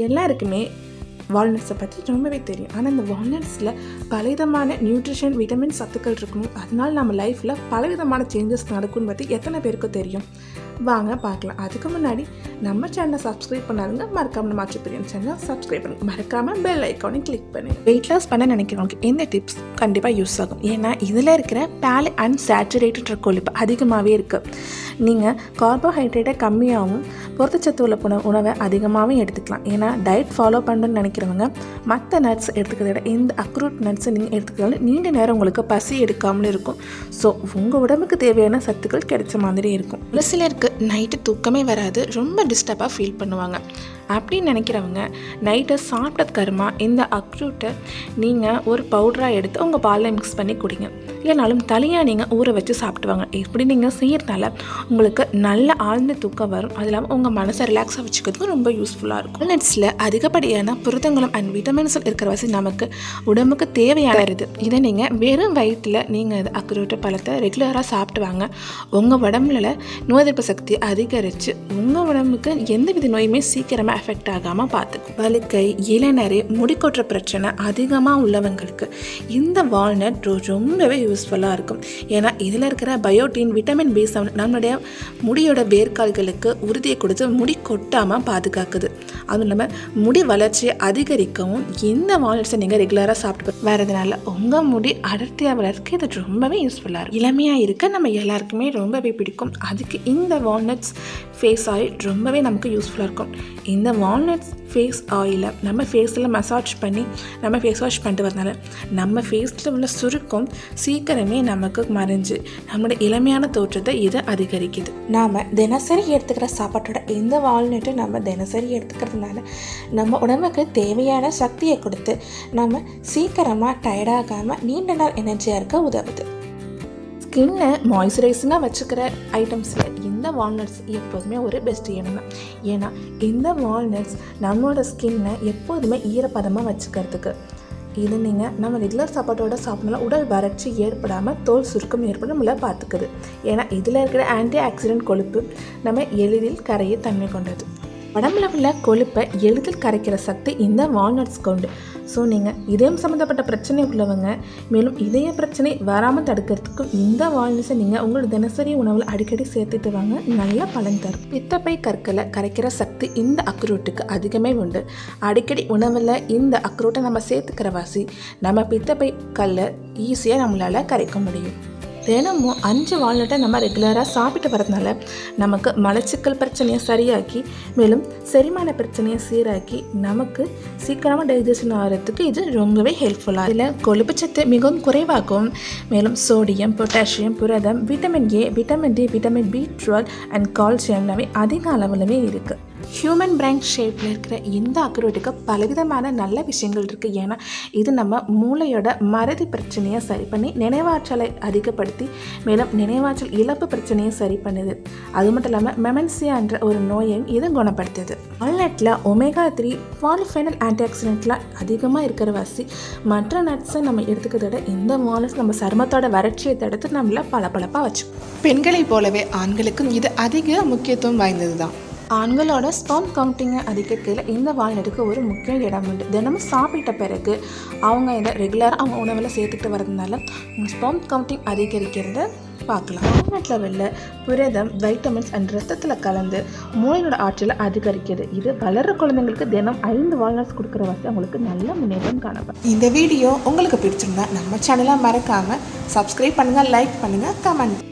எல்லாருக்குமே வால்நட்ஸை பற்றி ரொம்பவே தெரியும் ஆனால் இந்த வால்நட்ஸில் பலவிதமான நியூட்ரிஷன் விட்டமின் சத்துக்கள் இருக்கணும் அதனால நம்ம லைஃப்பில் பலவிதமான சேஞ்சஸ் நடக்கும்னு பற்றி எத்தனை பேருக்கு தெரியும் வாங்க பார்க்கலாம் அதுக்கு முன்னாடி நம்ம சேனலை சப்ஸ்கிரைப் பண்ணாதுங்க மறக்காம நம்ம பிரியன் சேனல் சப்ஸ்கிரைப் பண்ணுங்க மறக்காம பெல் ஐக்கானை கிளிக் பண்ணுங்க வெயிட் லாஸ் பண்ண நினைக்கிறவங்களுக்கு இந்த டிப்ஸ் கண்டிப்பாக யூஸ் ஆகும் ஏன்னா இதில் இருக்கிற பேலி அண்ட் சேச்சுரேட்டட் கொழுப்பு அதிகமாகவே இருக்குது நீங்கள் கார்போஹைட்ரேட்டை கம்மியாகவும் புரதச்சத்து உள்ள உணவு உணவை அதிகமாகவும் எடுத்துக்கலாம் ஏன்னா டயட் ஃபாலோ பண்ணணும்னு நினைக்கிறவங்க மற்ற நட்ஸ் எடுத்துக்கிறத விட இந்த அக்ரூட் நட்ஸை நீங்கள் எடுத்துக்கிறதால நீண்ட நேரம் உங்களுக்கு பசி எடுக்காமல் இருக்கும் ஸோ உங்கள் உடம்புக்கு தேவையான சத்துக்கள் கிடைச்ச மாதிரி இருக்கும் ஒரு சிலருக்கு நைட்டு தூக்கமே வராது ரொம்ப டிஸ்டர்பாக ஃபீல் பண்ணுவாங்க அப்படின்னு நினைக்கிறவங்க நைட்டை சாப்பிட்டதுக்கருமா இந்த அக்ரூட்டை நீங்கள் ஒரு பவுடராக எடுத்து உங்கள் பாலில் மிக்ஸ் பண்ணி குடிங்க இல்லைனாலும் தனியாக நீங்கள் ஊற வச்சு சாப்பிட்டுவாங்க இப்படி நீங்கள் செய்கிறதுனால உங்களுக்கு நல்ல ஆழ்ந்த தூக்கம் வரும் அது இல்லாமல் உங்கள் மனசை ரிலாக்ஸாக வச்சுக்கிறதுக்கும் ரொம்ப யூஸ்ஃபுல்லாக இருக்கும் நட்ஸில் அதிகப்படியான புரதங்களும் அண்ட் விட்டமின்ஸ் இருக்கிற வசி நமக்கு உடம்புக்கு தேவையானது இதை நீங்கள் வெறும் வயிற்றில் நீங்கள் இது அக்ரூட்டை பழத்தை ரெகுலராக சாப்பிட்டு வாங்க உங்கள் உடம்புல நோய் எதிர்ப்பு சக்தி அதிகரித்து உங்கள் உடம்புக்கு எந்த வித நோயுமே சீக்கிரமாக எஃபெக்ட் ஆகாமல் பார்த்துக்கும் வலுக்கை இளநரை முடிக்கொற்ற பிரச்சனை அதிகமாக உள்ளவங்களுக்கு இந்த வால்நட் ரொம்பவே யூஸ்ஃபுல்லாக இருக்கும் ஏன்னா இதில் இருக்கிற பயோட்டின் விட்டமின் பி செவன் நம்மளுடைய முடியோட வேர்க்கால்களுக்கு உறுதியை கொடுத்து முடி கொட்டாமல் பாதுகாக்குது அதுவும் இல்லாமல் முடி வளர்ச்சியை அதிகரிக்கவும் இந்த வால்நட்ஸை நீங்கள் ரெகுலராக சாப்பிட்டு வரதுனால உங்கள் முடி அடர்த்தியாக வளர்க்க இது ரொம்பவே யூஸ்ஃபுல்லாக இருக்கும் இளமையாக இருக்க நம்ம எல்லாருக்குமே ரொம்பவே பிடிக்கும் அதுக்கு இந்த வால்நட்ஸ் ஃபேஸ் ஆயில் ரொம்பவே நமக்கு யூஸ்ஃபுல்லாக இருக்கும் இந்த வால்நட்ஸ் ஃபேஸ் ஆயிலை நம்ம ஃபேஸில் மசாஜ் பண்ணி நம்ம ஃபேஸ் வாஷ் பண்ணிட்டு வரனால நம்ம ஃபேஸில் உள்ள சுருக்கம் சீக்கிரமே நமக்கு மறைஞ்சு நம்மளோட இளமையான தோற்றத்தை இது அதிகரிக்குது நாம் தினசரி எடுத்துக்கிற சாப்பாட்டோட இந்த வால்நட்டை நம்ம தினசரி எடுத்துக்கிறதுனால நம்ம உடம்புக்கு தேவையான சக்தியை கொடுத்து நம்ம சீக்கிரமாக டயர்டாகாமல் நீண்ட நாள் எனர்ஜியாக இருக்க உதவுது ஸ்கின்னை மாய்ஸ்சரைசிங்காக வச்சுக்கிற ஐட்டம்ஸில் இந்த வால்நட்ஸ் எப்போதுமே ஒரு பெஸ்ட் இடம் தான் ஏன்னா இந்த வால்நட்ஸ் நம்மளோட ஸ்கின்னை எப்போதுமே ஈரப்பதமாக வச்சுக்கிறதுக்கு இது நீங்கள் நம்ம ரெகுலர் சாப்பாட்டோட சாப்பிட்னால உடல் வறட்சி ஏற்படாமல் தோல் சுருக்கம் ஏற்பட நம்மளை பார்த்துக்குது ஏன்னா இதில் இருக்கிற ஆன்டி ஆக்சிடென்ட் கொழுப்பு நம்ம எளிதில் கரைய தன்மை கொண்டது உடம்புல உள்ள கொழுப்பை எளிதில் கரைக்கிற சக்தி இந்த வால்நட்ஸ் கொண்டு ஸோ நீங்கள் இதயம் சம்மந்தப்பட்ட பிரச்சனை உள்ளவங்க மேலும் இதய பிரச்சனை வராமல் தடுக்கிறதுக்கும் இந்த வால்நட்ஸை நீங்கள் உங்களோட தினசரி உணவில் அடிக்கடி சேர்த்துட்டு வாங்க நல்ல பலன் தரும் பித்தப்பை கற்களை கரைக்கிற சக்தி இந்த அக்ரூட்டுக்கு அதிகமே உண்டு அடிக்கடி உணவில் இந்த அக்ரூட்டை நம்ம சேர்த்துக்கிற வாசி நம்ம பித்தப்பை கல்லை ஈஸியாக நம்மளால் கரைக்க முடியும் தினமும் அஞ்சு வால்நட்டை நம்ம ரெகுலராக சாப்பிட்டு வரதுனால நமக்கு மலச்சிக்கல் பிரச்சனையை சரியாக்கி மேலும் செரிமான பிரச்சனையை சீராக்கி நமக்கு சீக்கிரமாக டைஜஷன் ஆகிறதுக்கு இது ரொம்பவே ஹெல்ப்ஃபுல்லாக இதில் கொழுப்புச்சத்து மிகவும் குறைவாகவும் மேலும் சோடியம் பொட்டாசியம் புரதம் vitamin A vitamin D vitamin B twelve and calcium எல்லாமே அதிக அளவுலவே இருக்குது ஹியூமன் பிரைன் ஷேப்பில் இருக்கிற இந்த அக்ரோட்டுக்கு பலவிதமான நல்ல விஷயங்கள் இருக்குது ஏன்னா இது நம்ம மூளையோட மறதி பிரச்சனையை சரி பண்ணி நினைவாற்றலை அதிகப்படுத்தி மேலும் நினைவாற்றல் இழப்பு பிரச்சனையை சரி பண்ணுது அது மட்டும் இல்லாமல் மெமன்சியான்ற ஒரு நோயையும் இது குணப்படுத்துது வால்நட்டில் ஒமேகா த்ரீ பாலிஃபைனல் ஆன்டி ஆக்சிடென்ட்லாம் அதிகமாக இருக்கிற வாசி மற்ற நட்ஸை நம்ம எடுத்துக்கிறத விட இந்த வால்நட்ஸ் நம்ம சருமத்தோட வறட்சியை தடுத்து நம்மள பளபளப்பாக வச்சுக்கும் பெண்களைப் போலவே ஆண்களுக்கும் இது அதிக முக்கியத்துவம் வாய்ந்தது தான் ஆண்களோட ஸ்பெர்ம் கவுண்டிங்கை அதிகரிக்கையில் இந்த வால்நட்டுக்கு ஒரு முக்கிய இடம் உண்டு தினமும் சாப்பிட்ட பிறகு அவங்க இதை ரெகுலராக அவங்க உணவில் சேர்த்துக்கிட்டு வரதுனால உங்கள் ஸ்பெர்ம் கவுண்டிங் அதிகரிக்கிறத பார்க்கலாம் வால்நட் லெவலில் புரதம் வைட்டமின்ஸ் அண்ட் ரத்தத்தில் கலந்து மூளையோட ஆற்றலை அதிகரிக்குது இது வளர்ற குழந்தைங்களுக்கு தினம் ஐந்து வால்நட்ஸ் கொடுக்குற வசதி அவங்களுக்கு நல்ல முன்னேற்றம் காணப்படும் இந்த வீடியோ உங்களுக்கு பிடிச்சிருந்தா நம்ம சேனலை மறக்காமல் சப்ஸ்கிரைப் பண்ணுங்கள் லைக் பண்ணுங்கள் கமெண்ட்